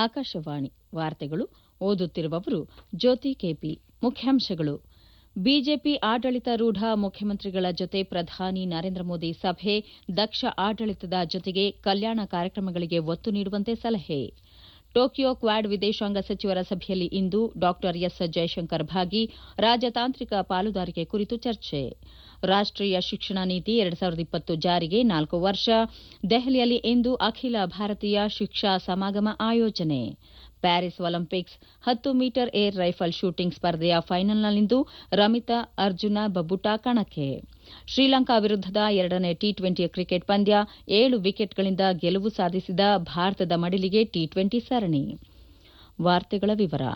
ಆಕಾಶವಾಣಿ ವಾರ್ತೆಗಳು ಓದುತ್ತಿರುವವರು ಜ್ಯೋತಿ ಕೆಪಿ ಮುಖ್ಯಾಂಶಗಳು ಬಿಜೆಪಿ ಆಡಳಿತಾರೂಢ ಮುಖ್ಯಮಂತ್ರಿಗಳ ಜೊತೆ ಪ್ರಧಾನಿ ನರೇಂದ್ರ ಮೋದಿ ಸಭೆ ದಕ್ಷ ಆಡಳಿತದ ಜೊತೆಗೆ ಕಲ್ಯಾಣ ಕಾರ್ಯಕ್ರಮಗಳಿಗೆ ಒತ್ತು ನೀಡುವಂತೆ ಸಲಹೆ ಟೋಕಿಯೋ ಕ್ವಾಡ್ ವಿದೇಶಾಂಗ ಸಚಿವರ ಸಭೆಯಲ್ಲಿ ಇಂದು ಡಾ ಎಸ್ ಜಯಶಂಕರ್ ಭಾಗಿ ರಾಜತಾಂತ್ರಿಕ ಪಾಲುದಾರಿಕೆ ಕುರಿತು ಚರ್ಚೆ ರಾಷ್ಟೀಯ ಶಿಕ್ಷಣ ನೀತಿ ಎರಡು ಸಾವಿರದ ಇಪ್ಪತ್ತು ಜಾರಿಗೆ ನಾಲ್ಕು ವರ್ಷ ದೆಹಲಿಯಲ್ಲಿ ಇಂದು ಅಖಿಲ ಭಾರತೀಯ ಶಿಕ್ಷಾ ಸಮಾಗಮ ಆಯೋಜನೆ ಪ್ಯಾರಿಸ್ ಒಲಿಂಪಿಕ್ಸ್ ಹತ್ತು ಮೀಟರ್ ಏರ್ ರೈಫಲ್ ಶೂಟಿಂಗ್ ಸ್ಪರ್ಧೆಯ ಫೈನಲ್ನಲ್ಲಿಂದು ರಮಿತಾ ಅರ್ಜುನ ಬಬುಟಾ ಕಣಕ್ಕೆ ಶ್ರೀಲಂಕಾ ವಿರುದ್ದದ ಎರಡನೇ ಟಿ ಟ್ವೆಂಟಿ ಕ್ರಿಕೆಟ್ ಪಂದ್ಯ ಏಳು ವಿಕೆಟ್ಗಳಿಂದ ಗೆಲುವು ಸಾಧಿಸಿದ ಭಾರತದ ಮಡಿಲಿಗೆ ಟಿ ಟ್ವೆಂಟಿ ಸರಣಿ ವಾರ್ತೆಗಳ ವಿವರ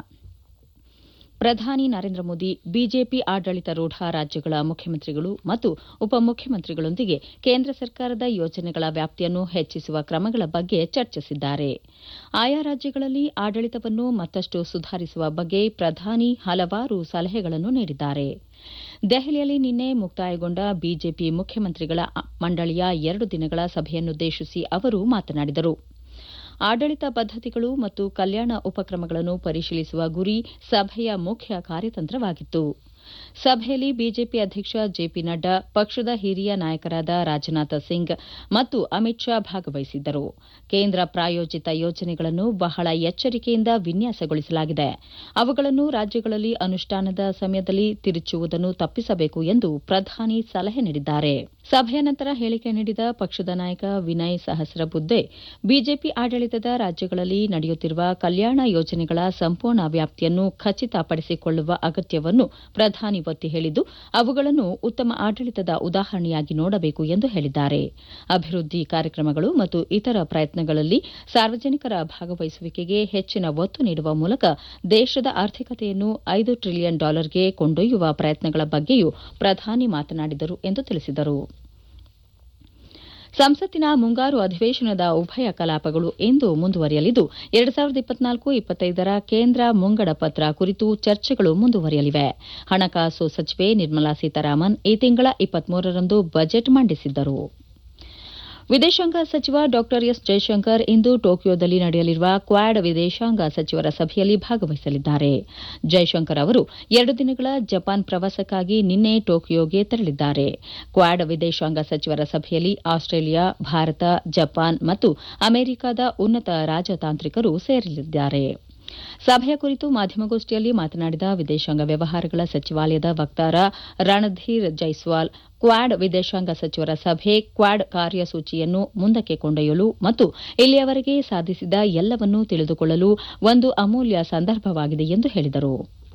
ಪ್ರಧಾನಿ ನರೇಂದ್ರ ಮೋದಿ ಬಿಜೆಪಿ ಆಡಳಿತಾರೂಢ ರಾಜ್ಯಗಳ ಮುಖ್ಯಮಂತ್ರಿಗಳು ಮತ್ತು ಉಪಮುಖ್ಯಮಂತ್ರಿಗಳೊಂದಿಗೆ ಕೇಂದ್ರ ಸರ್ಕಾರದ ಯೋಜನೆಗಳ ವ್ಯಾಪ್ತಿಯನ್ನು ಹೆಚ್ಚಿಸುವ ಕ್ರಮಗಳ ಬಗ್ಗೆ ಚರ್ಚಿಸಿದ್ದಾರೆ ಆಯಾ ರಾಜ್ಯಗಳಲ್ಲಿ ಆಡಳಿತವನ್ನು ಮತ್ತಷ್ಟು ಸುಧಾರಿಸುವ ಬಗ್ಗೆ ಪ್ರಧಾನಿ ಹಲವಾರು ಸಲಹೆಗಳನ್ನು ನೀಡಿದ್ದಾರೆ ದೆಹಲಿಯಲ್ಲಿ ನಿನ್ನೆ ಮುಕ್ತಾಯಗೊಂಡ ಬಿಜೆಪಿ ಮುಖ್ಯಮಂತ್ರಿಗಳ ಮಂಡಳಿಯ ಎರಡು ದಿನಗಳ ಸಭೆಯನ್ನುದ್ದೇಶಿಸಿ ಅವರು ಮಾತನಾಡಿದರು ಆಡಳಿತ ಪದ್ದತಿಗಳು ಮತ್ತು ಕಲ್ಯಾಣ ಉಪಕ್ರಮಗಳನ್ನು ಪರಿಶೀಲಿಸುವ ಗುರಿ ಸಭೆಯ ಮುಖ್ಯ ಕಾರ್ಯತಂತ್ರವಾಗಿತ್ತು ಸಭೆಯಲ್ಲಿ ಬಿಜೆಪಿ ಅಧ್ಯಕ್ಷ ಜೆಪಿ ನಡ್ಡಾ ಪಕ್ಷದ ಹಿರಿಯ ನಾಯಕರಾದ ರಾಜನಾಥ್ ಸಿಂಗ್ ಮತ್ತು ಅಮಿತ್ ಶಾ ಭಾಗವಹಿಸಿದ್ದರು ಕೇಂದ್ರ ಪ್ರಾಯೋಜಿತ ಯೋಜನೆಗಳನ್ನು ಬಹಳ ಎಚ್ಚರಿಕೆಯಿಂದ ವಿನ್ಯಾಸಗೊಳಿಸಲಾಗಿದೆ ಅವುಗಳನ್ನು ರಾಜ್ಯಗಳಲ್ಲಿ ಅನುಷ್ಠಾನದ ಸಮಯದಲ್ಲಿ ತಿರುಚುವುದನ್ನು ತಪ್ಪಿಸಬೇಕು ಎಂದು ಪ್ರಧಾನಿ ಸಲಹೆ ನೀಡಿದ್ದಾರೆ ಸಭೆಯ ನಂತರ ಹೇಳಿಕೆ ನೀಡಿದ ಪಕ್ಷದ ನಾಯಕ ವಿನಯ್ ಸಹಸ್ರಬುದ್ದೆ ಬಿಜೆಪಿ ಆಡಳಿತದ ರಾಜ್ಯಗಳಲ್ಲಿ ನಡೆಯುತ್ತಿರುವ ಕಲ್ಯಾಣ ಯೋಜನೆಗಳ ಸಂಪೂರ್ಣ ವ್ಯಾಪ್ತಿಯನ್ನು ಖಚಿತಪಡಿಸಿಕೊಳ್ಳುವ ಅಗತ್ಯವನ್ನು ಪ್ರಧಾನಿ ಒತ್ತಿ ಹೇಳಿದ್ದು ಅವುಗಳನ್ನು ಉತ್ತಮ ಆಡಳಿತದ ಉದಾಹರಣೆಯಾಗಿ ನೋಡಬೇಕು ಎಂದು ಹೇಳಿದ್ದಾರೆ ಅಭಿವೃದ್ಧಿ ಕಾರ್ಯಕ್ರಮಗಳು ಮತ್ತು ಇತರ ಪ್ರಯತ್ನಗಳಲ್ಲಿ ಸಾರ್ವಜನಿಕರ ಭಾಗವಹಿಸುವಿಕೆಗೆ ಹೆಚ್ಚಿನ ಒತ್ತು ನೀಡುವ ಮೂಲಕ ದೇಶದ ಆರ್ಥಿಕತೆಯನ್ನು ಐದು ಟ್ರಿಲಿಯನ್ ಡಾಲರ್ಗೆ ಕೊಂಡೊಯ್ಯುವ ಪ್ರಯತ್ನಗಳ ಬಗ್ಗೆಯೂ ಪ್ರಧಾನಿ ಮಾತನಾಡಿದರು ಎಂದು ತಿಳಿಸಿದರು ಸಂಸತ್ತಿನ ಮುಂಗಾರು ಅಧಿವೇಶನದ ಉಭಯ ಕಲಾಪಗಳು ಇಂದು ಮುಂದುವರಿಯಲಿದ್ದು ಎರಡು ಸಾವಿರದ ಇಪ್ಪತ್ನಾಲ್ಕು ಇಪ್ಪತ್ತೈದರ ಕೇಂದ್ರ ಮುಂಗಡ ಪತ್ರ ಕುರಿತು ಚರ್ಚೆಗಳು ಮುಂದುವರಿಯಲಿವೆ ಹಣಕಾಸು ಸಚಿವೆ ನಿರ್ಮಲಾ ಸೀತಾರಾಮನ್ ಈ ತಿಂಗಳ ಇಪ್ಪತ್ಮೂರರಂದು ಬಜೆಟ್ ಮಂಡಿಸಿದ್ದರು ವಿದೇಶಾಂಗ ಸಚಿವ ಡಾ ಎಸ್ ಜಯಶಂಕರ್ ಇಂದು ಟೋಕಿಯೋದಲ್ಲಿ ನಡೆಯಲಿರುವ ಕ್ವಾಡ್ ವಿದೇಶಾಂಗ ಸಚಿವರ ಸಭೆಯಲ್ಲಿ ಭಾಗವಹಿಸಲಿದ್ದಾರೆ ಜಯಶಂಕರ್ ಅವರು ಎರಡು ದಿನಗಳ ಜಪಾನ್ ಪ್ರವಾಸಕ್ಕಾಗಿ ನಿನ್ನೆ ಟೋಕಿಯೋಗೆ ತೆರಳಿದ್ದಾರೆ ಕ್ವಾಡ್ ವಿದೇಶಾಂಗ ಸಚಿವರ ಸಭೆಯಲ್ಲಿ ಆಸ್ಟ್ರೇಲಿಯಾ ಭಾರತ ಜಪಾನ್ ಮತ್ತು ಅಮೆರಿಕದ ಉನ್ನತ ರಾಜತಾಂತ್ರಿಕರು ಸೇರಲಿದ್ದಾರೆ ಸಭೆಯ ಕುರಿತು ಮಾಧ್ಯಮಗೋಷ್ಠಿಯಲ್ಲಿ ಮಾತನಾಡಿದ ವಿದೇಶಾಂಗ ವ್ಯವಹಾರಗಳ ಸಚಿವಾಲಯದ ವಕ್ತಾರ ರಣಧೀರ್ ಜೈಸ್ವಾಲ್ ಕ್ವಾಡ್ ವಿದೇಶಾಂಗ ಸಚಿವರ ಸಭೆ ಕ್ವಾಡ್ ಕಾರ್ಯಸೂಚಿಯನ್ನು ಮುಂದಕ್ಕೆ ಕೊಂಡೊಯ್ಯಲು ಮತ್ತು ಇಲ್ಲಿಯವರೆಗೆ ಸಾಧಿಸಿದ ಎಲ್ಲವನ್ನೂ ತಿಳಿದುಕೊಳ್ಳಲು ಒಂದು ಅಮೂಲ್ಯ ಸಂದರ್ಭವಾಗಿದೆ ಎಂದು ಹೇಳಿದರು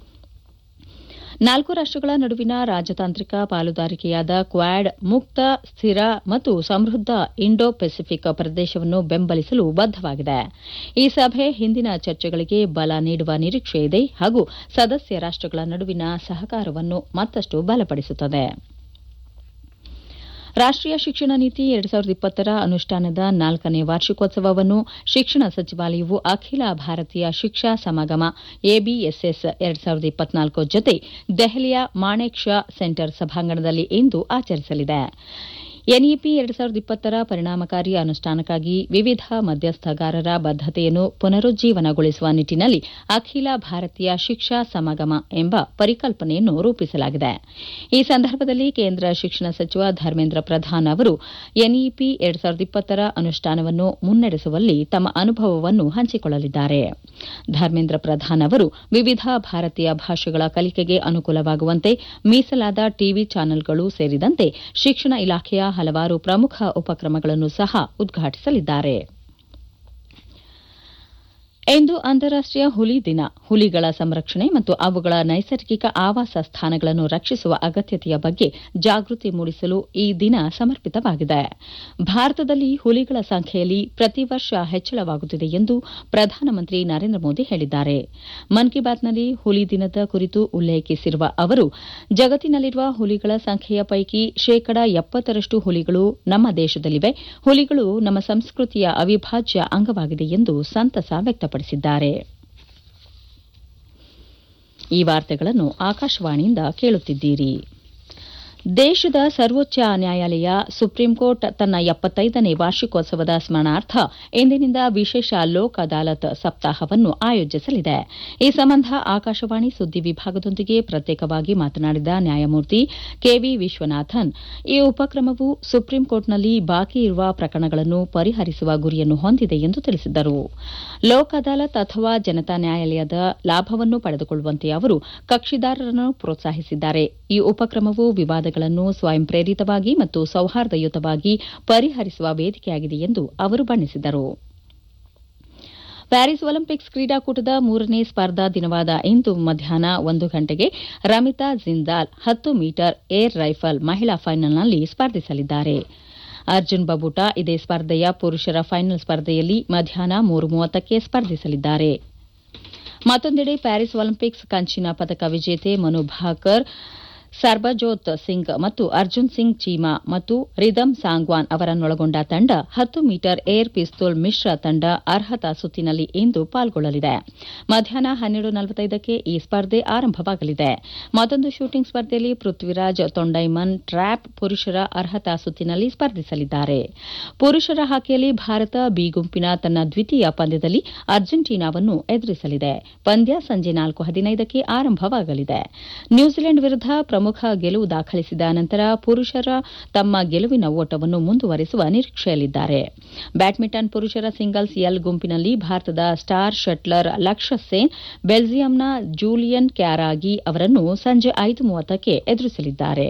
ನಾಲ್ಕು ರಾಷ್ಟಗಳ ನಡುವಿನ ರಾಜತಾಂತ್ರಿಕ ಪಾಲುದಾರಿಕೆಯಾದ ಕ್ವಾಡ್ ಮುಕ್ತ ಸ್ಥಿರ ಮತ್ತು ಸಮೃದ್ಧ ಇಂಡೋ ಪೆಸಿಫಿಕ್ ಪ್ರದೇಶವನ್ನು ಬೆಂಬಲಿಸಲು ಬದ್ದವಾಗಿದೆ ಈ ಸಭೆ ಹಿಂದಿನ ಚರ್ಚೆಗಳಿಗೆ ಬಲ ನೀಡುವ ನಿರೀಕ್ಷೆಯಿದೆ ಹಾಗೂ ಸದಸ್ಯ ರಾಷ್ಟಗಳ ನಡುವಿನ ಸಹಕಾರವನ್ನು ಮತ್ತಷ್ಟು ಬಲಪಡಿಸುತ್ತದೆ ರಾಷ್ಟೀಯ ಶಿಕ್ಷಣ ನೀತಿ ಎರಡು ಸಾವಿರದ ಇಪ್ಪತ್ತರ ಅನುಷ್ಠಾನದ ನಾಲ್ಕನೇ ವಾರ್ಷಿಕೋತ್ಸವವನ್ನು ಶಿಕ್ಷಣ ಸಚಿವಾಲಯವು ಅಖಿಲ ಭಾರತೀಯ ಶಿಕ್ಷಾ ಸಮಾಗಮ ಎಬಿಎಸ್ಎಸ್ ಎರಡು ಸಾವಿರದ ಇಪ್ಪತ್ನಾಲ್ಕು ಜೊತೆ ದೆಹಲಿಯ ಮಾಣೆಕ್ ಶಾ ಸೆಂಟರ್ ಸಭಾಂಗಣದಲ್ಲಿ ಇಂದು ಆಚರಿಸಲಿದೆ ಎನ್ಇಪಿ ಎರಡು ಸಾವಿರದ ಇಪ್ಪತ್ತರ ಪರಿಣಾಮಕಾರಿ ಅನುಷ್ಠಾನಕ್ಕಾಗಿ ವಿವಿಧ ಮಧ್ಯಸ್ಥಗಾರರ ಬದ್ದತೆಯನ್ನು ಪುನರುಜ್ಜೀವನಗೊಳಿಸುವ ನಿಟ್ಟಿನಲ್ಲಿ ಅಖಿಲ ಭಾರತೀಯ ಶಿಕ್ಷಾ ಸಮಾಗಮ ಎಂಬ ಪರಿಕಲ್ಪನೆಯನ್ನು ರೂಪಿಸಲಾಗಿದೆ ಈ ಸಂದರ್ಭದಲ್ಲಿ ಕೇಂದ್ರ ಶಿಕ್ಷಣ ಸಚಿವ ಧರ್ಮೇಂದ್ರ ಪ್ರಧಾನ್ ಅವರು ಎನ್ಇಪಿ ಎರಡು ಸಾವಿರದ ಇಪ್ಪತ್ತರ ಅನುಷ್ಠಾನವನ್ನು ಮುನ್ನಡೆಸುವಲ್ಲಿ ತಮ್ಮ ಅನುಭವವನ್ನು ಹಂಚಿಕೊಳ್ಳಲಿದ್ದಾರೆ ಧರ್ಮೇಂದ್ರ ಪ್ರಧಾನ್ ಅವರು ವಿವಿಧ ಭಾರತೀಯ ಭಾಷೆಗಳ ಕಲಿಕೆಗೆ ಅನುಕೂಲವಾಗುವಂತೆ ಮೀಸಲಾದ ಟಿವಿ ಚಾನೆಲ್ಗಳು ಸೇರಿದಂತೆ ಶಿಕ್ಷಣ ಇಲಾಖೆಯ ಹಲವಾರು ಪ್ರಮುಖ ಉಪಕ್ರಮಗಳನ್ನು ಸಹ ಉದ್ಘಾಟಿಸಲಿದ್ದಾರೆ ಇಂದು ಅಂತಾರಾಷ್ಟೀಯ ಹುಲಿ ದಿನ ಹುಲಿಗಳ ಸಂರಕ್ಷಣೆ ಮತ್ತು ಅವುಗಳ ನೈಸರ್ಗಿಕ ಆವಾಸ ಸ್ಥಾನಗಳನ್ನು ರಕ್ಷಿಸುವ ಅಗತ್ಯತೆಯ ಬಗ್ಗೆ ಜಾಗೃತಿ ಮೂಡಿಸಲು ಈ ದಿನ ಸಮರ್ಪಿತವಾಗಿದೆ ಭಾರತದಲ್ಲಿ ಹುಲಿಗಳ ಸಂಖ್ಯೆಯಲ್ಲಿ ಪ್ರತಿ ವರ್ಷ ಹೆಚ್ಚಳವಾಗುತ್ತಿದೆ ಎಂದು ಪ್ರಧಾನಮಂತ್ರಿ ನರೇಂದ್ರ ಮೋದಿ ಹೇಳಿದ್ದಾರೆ ಮನ್ ಕಿ ಬಾತ್ನಲ್ಲಿ ಹುಲಿ ದಿನದ ಕುರಿತು ಉಲ್ಲೇಖಿಸಿರುವ ಅವರು ಜಗತ್ತಿನಲ್ಲಿರುವ ಹುಲಿಗಳ ಸಂಖ್ಯೆಯ ಪೈಕಿ ಶೇಕಡ ಎಪ್ಪತ್ತರಷ್ಟು ಹುಲಿಗಳು ನಮ್ಮ ದೇಶದಲ್ಲಿವೆ ಹುಲಿಗಳು ನಮ್ಮ ಸಂಸ್ಕೃತಿಯ ಅವಿಭಾಜ್ಯ ಅಂಗವಾಗಿದೆ ಎಂದು ಸಂತಸ ವ್ಯಕ್ತಪಡಿಸಿದ್ದಾರೆ ಈ ವಾರ್ತೆಗಳನ್ನು ಆಕಾಶವಾಣಿಯಿಂದ ಕೇಳುತ್ತಿದ್ದೀರಿ ದೇಶದ ಸರ್ವೋಚ್ಚ ನ್ಯಾಯಾಲಯ ಸುಪ್ರೀಂಕೋರ್ಟ್ ತನ್ನ ಎಪ್ಪತ್ತೈದನೇ ವಾರ್ಷಿಕೋತ್ಸವದ ಸ್ಮರಣಾರ್ಥ ಇಂದಿನಿಂದ ವಿಶೇಷ ಲೋಕ್ ಅದಾಲತ್ ಸಪ್ತಾಹವನ್ನು ಆಯೋಜಿಸಲಿದೆ ಈ ಸಂಬಂಧ ಆಕಾಶವಾಣಿ ಸುದ್ದಿ ವಿಭಾಗದೊಂದಿಗೆ ಪ್ರತ್ಯೇಕವಾಗಿ ಮಾತನಾಡಿದ ನ್ಯಾಯಮೂರ್ತಿ ಕೆವಿ ವಿಶ್ವನಾಥನ್ ಈ ಉಪಕ್ರಮವು ಸುಪ್ರೀಂಕೋರ್ಟ್ನಲ್ಲಿ ಬಾಕಿ ಇರುವ ಪ್ರಕರಣಗಳನ್ನು ಪರಿಹರಿಸುವ ಗುರಿಯನ್ನು ಹೊಂದಿದೆ ಎಂದು ತಿಳಿಸಿದರು ಲೋಕ್ ಅದಾಲತ್ ಅಥವಾ ಜನತಾ ನ್ಯಾಯಾಲಯದ ಲಾಭವನ್ನು ಪಡೆದುಕೊಳ್ಳುವಂತೆ ಅವರು ಕಕ್ಷಿದಾರರನ್ನು ಪ್ರೋತ್ಸಾಹಿಸಿದ್ದಾರೆ ಈ ಉಪಕ್ರಮವು ವಿವಾದಗಳನ್ನು ಸ್ವಯಂ ಪ್ರೇರಿತವಾಗಿ ಮತ್ತು ಸೌಹಾರ್ದಯುತವಾಗಿ ಪರಿಹರಿಸುವ ವೇದಿಕೆಯಾಗಿದೆ ಎಂದು ಅವರು ಬಣ್ಣಿಸಿದರು ಪ್ಯಾರಿಸ್ ಒಲಿಂಪಿಕ್ಸ್ ಕ್ರೀಡಾಕೂಟದ ಮೂರನೇ ಸ್ಪರ್ಧಾ ದಿನವಾದ ಇಂದು ಮಧ್ಯಾಹ್ನ ಒಂದು ಗಂಟೆಗೆ ರಮಿತಾ ಜಿಂದಾಲ್ ಹತ್ತು ಮೀಟರ್ ಏರ್ ರೈಫಲ್ ಮಹಿಳಾ ಫೈನಲ್ನಲ್ಲಿ ಸ್ಪರ್ಧಿಸಲಿದ್ದಾರೆ ಅರ್ಜುನ್ ಬಬುಟಾ ಇದೇ ಸ್ಪರ್ಧೆಯ ಪುರುಷರ ಫೈನಲ್ ಸ್ಪರ್ಧೆಯಲ್ಲಿ ಮಧ್ಯಾಹ್ನ ಮೂರು ಮೂವತ್ತಕ್ಕೆ ಸ್ಪರ್ಧಿಸಲಿದ್ದಾರೆ ಮತ್ತೊಂದೆಡೆ ಪ್ಯಾರಿಸ್ ಒಲಿಂಪಿಕ್ಸ್ ಕಂಚಿನ ಪದಕ ವಿಜೇತೆ ಮನು ಭಾಕರ್ ಸರ್ಬಜೋತ್ ಸಿಂಗ್ ಮತ್ತು ಅರ್ಜುನ್ ಸಿಂಗ್ ಚೀಮಾ ಮತ್ತು ರಿದಮ್ ಸಾಂಗ್ವಾನ್ ಅವರನ್ನೊಳಗೊಂಡ ತಂಡ ಹತ್ತು ಮೀಟರ್ ಏರ್ ಪಿಸ್ತೂಲ್ ಮಿಶ್ರ ತಂಡ ಅರ್ಹತಾ ಸುತ್ತಿನಲ್ಲಿ ಇಂದು ಪಾಲ್ಗೊಳ್ಳಲಿದೆ ಮಧ್ಯಾಹ್ನ ಹನ್ನೆರಡು ನಲವತ್ತೈದಕ್ಕೆ ಈ ಸ್ಪರ್ಧೆ ಆರಂಭವಾಗಲಿದೆ ಮತ್ತೊಂದು ಶೂಟಿಂಗ್ ಸ್ಪರ್ಧೆಯಲ್ಲಿ ಪೃಥ್ವಿರಾಜ್ ತೊಂಡೈಮನ್ ಟ್ರ್ಯಾಪ್ ಪುರುಷರ ಅರ್ಹತಾ ಸುತ್ತಿನಲ್ಲಿ ಸ್ಪರ್ಧಿಸಲಿದ್ದಾರೆ ಪುರುಷರ ಹಾಕಿಯಲ್ಲಿ ಭಾರತ ಬಿ ಗುಂಪಿನ ತನ್ನ ದ್ವಿತೀಯ ಪಂದ್ಯದಲ್ಲಿ ಅರ್ಜೆಂಟೀನಾವನ್ನು ಎದುರಿಸಲಿದೆ ಪಂದ್ಯ ಸಂಜೆ ನಾಲ್ಕು ಹದಿನೈದಕ್ಕೆ ಆರಂಭವಾಗಲಿದೆ ನ್ಯೂಜಿಲೆಂಡ್ ವಿರುದ್ಧ ಪ್ರಮುಖ ಗೆಲುವು ದಾಖಲಿಸಿದ ನಂತರ ಪುರುಷರ ತಮ್ಮ ಗೆಲುವಿನ ಓಟವನ್ನು ಮುಂದುವರೆಸುವ ನಿರೀಕ್ಷೆಯಲ್ಲಿದ್ದಾರೆ ಬ್ಯಾಡ್ಮಿಂಟನ್ ಪುರುಷರ ಸಿಂಗಲ್ಸ್ ಎಲ್ ಗುಂಪಿನಲ್ಲಿ ಭಾರತದ ಸ್ಟಾರ್ ಶಟ್ಲರ್ ಲಕ್ಷ್ಯ ಸೇನ್ ಬೆಲ್ಜಿಯಂನ ಜೂಲಿಯನ್ ಕ್ಯಾರಾಗಿ ಅವರನ್ನು ಸಂಜೆ ಐದು ಮೂವತ್ತಕ್ಕೆ ಎದುರಿಸಲಿದ್ದಾರೆ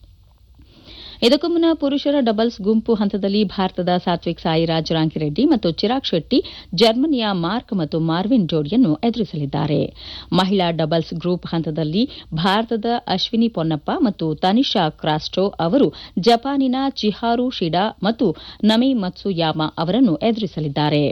ಇದಕ್ಕೂ ಮುನ್ನ ಪುರುಷರ ಡಬಲ್ಸ್ ಗುಂಪು ಹಂತದಲ್ಲಿ ಭಾರತದ ಸಾತ್ವಿಕ್ ಸಾಯಿರಾಜ್ ರಾಂಕಿರೆಡ್ಡಿ ಮತ್ತು ಚಿರಾಗ್ ಶೆಟ್ಟಿ ಜರ್ಮನಿಯ ಮಾರ್ಕ್ ಮತ್ತು ಮಾರ್ವಿನ್ ಜೋಡಿಯನ್ನು ಎದುರಿಸಲಿದ್ದಾರೆ ಮಹಿಳಾ ಡಬಲ್ಸ್ ಗ್ರೂಪ್ ಹಂತದಲ್ಲಿ ಭಾರತದ ಅಶ್ವಿನಿ ಪೊನ್ನಪ್ಪ ಮತ್ತು ತನಿಷಾ ಕ್ರಾಸ್ಟೋ ಅವರು ಜಪಾನಿನ ಚಿಹಾರು ಶಿಡಾ ಮತ್ತು ನಮಿ ಮತ್ಸುಯಾಮಾ ಅವರನ್ನು ಎದುರಿಸಲಿದ್ದಾರೆ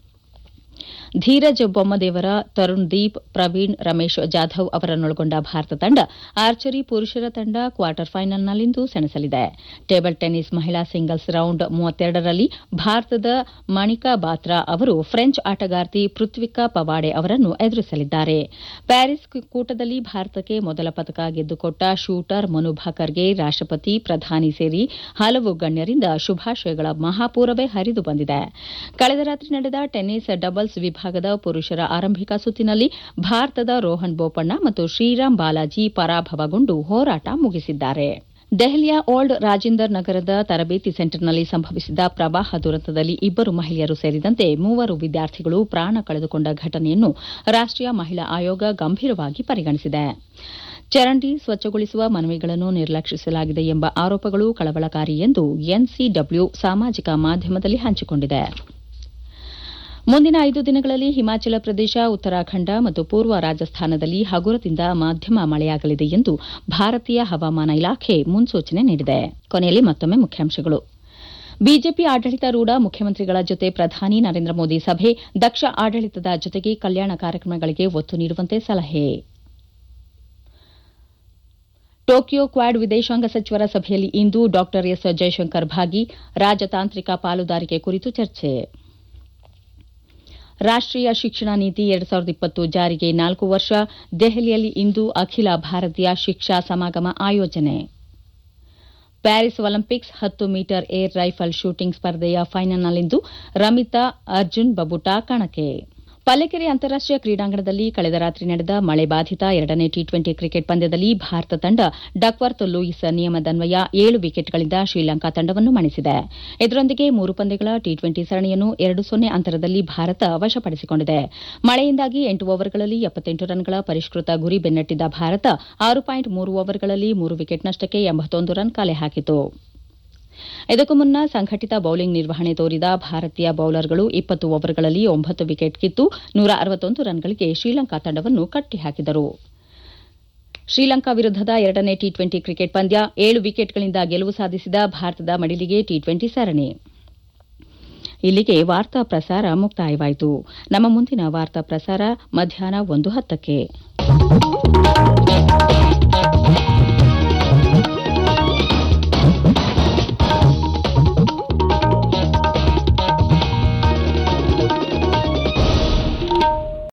ಧೀರಜ್ ಬೊಮ್ಮದೇವರ ತರುಣ್ ದೀಪ್ ಪ್ರವೀಣ್ ರಮೇಶ್ ಜಾಧವ್ ಅವರನ್ನೊಳಗೊಂಡ ಭಾರತ ತಂಡ ಆರ್ಚರಿ ಪುರುಷರ ತಂಡ ಕ್ವಾರ್ಟರ್ ಫೈನಲ್ನಲ್ಲಿಂದು ಸೆಣಸಲಿದೆ ಟೇಬಲ್ ಟೆನ್ನಿಸ್ ಮಹಿಳಾ ಸಿಂಗಲ್ಸ್ ರೌಂಡ್ ಮೂವತ್ತೆರಡರಲ್ಲಿ ಭಾರತದ ಮಣಿಕಾ ಬಾತ್ರಾ ಅವರು ಫ್ರೆಂಚ್ ಆಟಗಾರ್ತಿ ಪೃಥ್ವಿಕಾ ಪವಾಡೆ ಅವರನ್ನು ಎದುರಿಸಲಿದ್ದಾರೆ ಪ್ಯಾರಿಸ್ ಕೂಟದಲ್ಲಿ ಭಾರತಕ್ಕೆ ಮೊದಲ ಪದಕ ಗೆದ್ದುಕೊಟ್ಟ ಶೂಟರ್ ಮನು ಭಾಕರ್ಗೆ ರಾಷ್ಟಪತಿ ಪ್ರಧಾನಿ ಸೇರಿ ಹಲವು ಗಣ್ಯರಿಂದ ಶುಭಾಶಯಗಳ ಮಹಾಪೂರವೇ ಹರಿದು ಬಂದಿದೆ ಕಳೆದ ರಾತ್ರಿ ನಡೆದ ಟೆನ್ನಿಸ್ ಡಬಲ್ಸ್ ವಿಭಾಗದ ಪುರುಷರ ಆರಂಭಿಕ ಸುತ್ತಿನಲ್ಲಿ ಭಾರತದ ರೋಹನ್ ಬೋಪಣ್ಣ ಮತ್ತು ಶ್ರೀರಾಮ್ ಬಾಲಾಜಿ ಪರಾಭವಗೊಂಡು ಹೋರಾಟ ಮುಗಿಸಿದ್ದಾರೆ ದೆಹಲಿಯ ಓಲ್ಡ್ ರಾಜೇಂದರ್ ನಗರದ ತರಬೇತಿ ಸೆಂಟರ್ನಲ್ಲಿ ಸಂಭವಿಸಿದ ಪ್ರವಾಹ ದುರಂತದಲ್ಲಿ ಇಬ್ಬರು ಮಹಿಳೆಯರು ಸೇರಿದಂತೆ ಮೂವರು ವಿದ್ಯಾರ್ಥಿಗಳು ಪ್ರಾಣ ಕಳೆದುಕೊಂಡ ಘಟನೆಯನ್ನು ರಾಷ್ಟೀಯ ಮಹಿಳಾ ಆಯೋಗ ಗಂಭೀರವಾಗಿ ಪರಿಗಣಿಸಿದೆ ಚರಂಡಿ ಸ್ವಚ್ಛಗೊಳಿಸುವ ಮನವಿಗಳನ್ನು ನಿರ್ಲಕ್ಷಿಸಲಾಗಿದೆ ಎಂಬ ಆರೋಪಗಳು ಕಳವಳಕಾರಿ ಎಂದು ಎನ್ಸಿಡಬ್ಲ್ಯೂ ಸಾಮಾಜಿಕ ಮಾಧ್ಯಮದಲ್ಲಿ ಹಂಚಿಕೊಂಡಿದೆ ಮುಂದಿನ ಐದು ದಿನಗಳಲ್ಲಿ ಹಿಮಾಚಲ ಪ್ರದೇಶ ಉತ್ತರಾಖಂಡ ಮತ್ತು ಪೂರ್ವ ರಾಜಸ್ಥಾನದಲ್ಲಿ ಹಗುರದಿಂದ ಮಧ್ಯಮ ಮಳೆಯಾಗಲಿದೆ ಎಂದು ಭಾರತೀಯ ಹವಾಮಾನ ಇಲಾಖೆ ಮುನ್ಸೂಚನೆ ನೀಡಿದೆ ಕೊನೆಯಲ್ಲಿ ಮತ್ತೊಮ್ಮೆ ಮುಖ್ಯಾಂಶಗಳು ಬಿಜೆಪಿ ಆಡಳಿತಾರೂಢ ಮುಖ್ಯಮಂತ್ರಿಗಳ ಜೊತೆ ಪ್ರಧಾನಿ ನರೇಂದ್ರ ಮೋದಿ ಸಭೆ ದಕ್ಷ ಆಡಳಿತದ ಜೊತೆಗೆ ಕಲ್ಯಾಣ ಕಾರ್ಯಕ್ರಮಗಳಿಗೆ ಒತ್ತು ನೀಡುವಂತೆ ಸಲಹೆ ಟೋಕಿಯೋ ಕ್ವಾಡ್ ವಿದೇಶಾಂಗ ಸಚಿವರ ಸಭೆಯಲ್ಲಿ ಇಂದು ಡಾ ಎಸ್ ಜೈಶಂಕರ್ ಭಾಗಿ ರಾಜತಾಂತ್ರಿಕ ಪಾಲುದಾರಿಕೆ ಕುರಿತು ಚರ್ಚೆ ರಾಷ್ಟೀಯ ಶಿಕ್ಷಣ ನೀತಿ ಎರಡು ಸಾವಿರದ ಇಪ್ಪತ್ತು ಜಾರಿಗೆ ನಾಲ್ಕು ವರ್ಷ ದೆಹಲಿಯಲ್ಲಿ ಇಂದು ಅಖಿಲ ಭಾರತೀಯ ಶಿಕ್ಷಾ ಸಮಾಗಮ ಆಯೋಜನೆ ಪ್ಯಾರಿಸ್ ಒಲಿಂಪಿಕ್ಸ್ ಹತ್ತು ಮೀಟರ್ ಏರ್ ರೈಫಲ್ ಶೂಟಿಂಗ್ ಸ್ಪರ್ಧೆಯ ಫೈನಲ್ನಲ್ಲಿಂದು ರಮಿತಾ ಅರ್ಜುನ್ ಬಬುಟಾ ಕಣಕ್ಕೆ ಪಲ್ಲೆಕೆರೆ ಅಂತಾರಾಷ್ಟೀಯ ಕ್ರೀಡಾಂಗಣದಲ್ಲಿ ಕಳೆದ ರಾತ್ರಿ ನಡೆದ ಮಳೆ ಬಾಧಿತ ಎರಡನೇ ಟಿ ಟ್ವೆಂಟಿ ಕ್ರಿಕೆಟ್ ಪಂದ್ಯದಲ್ಲಿ ಭಾರತ ತಂಡ ಡಕ್ವರ್ತ್ ಲೂಯಿಸ್ ನಿಯಮದನ್ವಯ ಏಳು ವಿಕೆಟ್ಗಳಿಂದ ಶ್ರೀಲಂಕಾ ತಂಡವನ್ನು ಮಣಿಸಿದೆ ಇದರೊಂದಿಗೆ ಮೂರು ಪಂದ್ಯಗಳ ಟಿ ಟ್ವೆಂಟಿ ಸರಣಿಯನ್ನು ಎರಡು ಸೊನ್ನೆ ಅಂತರದಲ್ಲಿ ಭಾರತ ವಶಪಡಿಸಿಕೊಂಡಿದೆ ಮಳೆಯಿಂದಾಗಿ ಎಂಟು ಓವರ್ಗಳಲ್ಲಿ ಎಪ್ಪತ್ತೆಂಟು ರನ್ಗಳ ಪರಿಷ್ಕೃತ ಗುರಿ ಬೆನ್ನಟ್ಟಿದ್ದ ಭಾರತ ಆರು ಪಾಯಿಂಟ್ ಮೂರು ಓವರ್ಗಳಲ್ಲಿ ಮೂರು ವಿಕೆಟ್ ನಷ್ಟಕ್ಕೆ ಎಂಬತ್ತೊಂದು ರನ್ ಕಲೆ ಹಾಕಿತು ಇದಕ್ಕೂ ಮುನ್ನ ಸಂಘಟಿತ ಬೌಲಿಂಗ್ ನಿರ್ವಹಣೆ ತೋರಿದ ಭಾರತೀಯ ಬೌಲರ್ಗಳು ಇಪ್ಪತ್ತು ಓವರ್ಗಳಲ್ಲಿ ಒಂಬತ್ತು ವಿಕೆಟ್ ಕಿತ್ತು ನೂರ ಅರವತ್ತೊಂದು ರನ್ಗಳಿಗೆ ಶ್ರೀಲಂಕಾ ತಂಡವನ್ನು ಕಟ್ಟಿಹಾಕಿದರು ಶ್ರೀಲಂಕಾ ವಿರುದ್ದದ ಎರಡನೇ ಟಿ ಟ್ವೆಂಟಿ ಕ್ರಿಕೆಟ್ ಪಂದ್ಯ ಏಳು ವಿಕೆಟ್ಗಳಿಂದ ಗೆಲುವು ಸಾಧಿಸಿದ ಭಾರತದ ಮಡಿಲಿಗೆ ಟಿ ಟ್ವೆಂಟಿ ಸರಣಿ ಇಲ್ಲಿಗೆ ವಾರ್ತಾ ಪ್ರಸಾರ ಮುಕ್ತಾಯವಾಯಿತು ನಮ್ಮ ಮುಂದಿನ ವಾರ್ತಾ ಪ್ರಸಾರ ಮಧ್ಯಾಹ್ನ ಒಂದು ಹತ್ತಕ್ಕೆ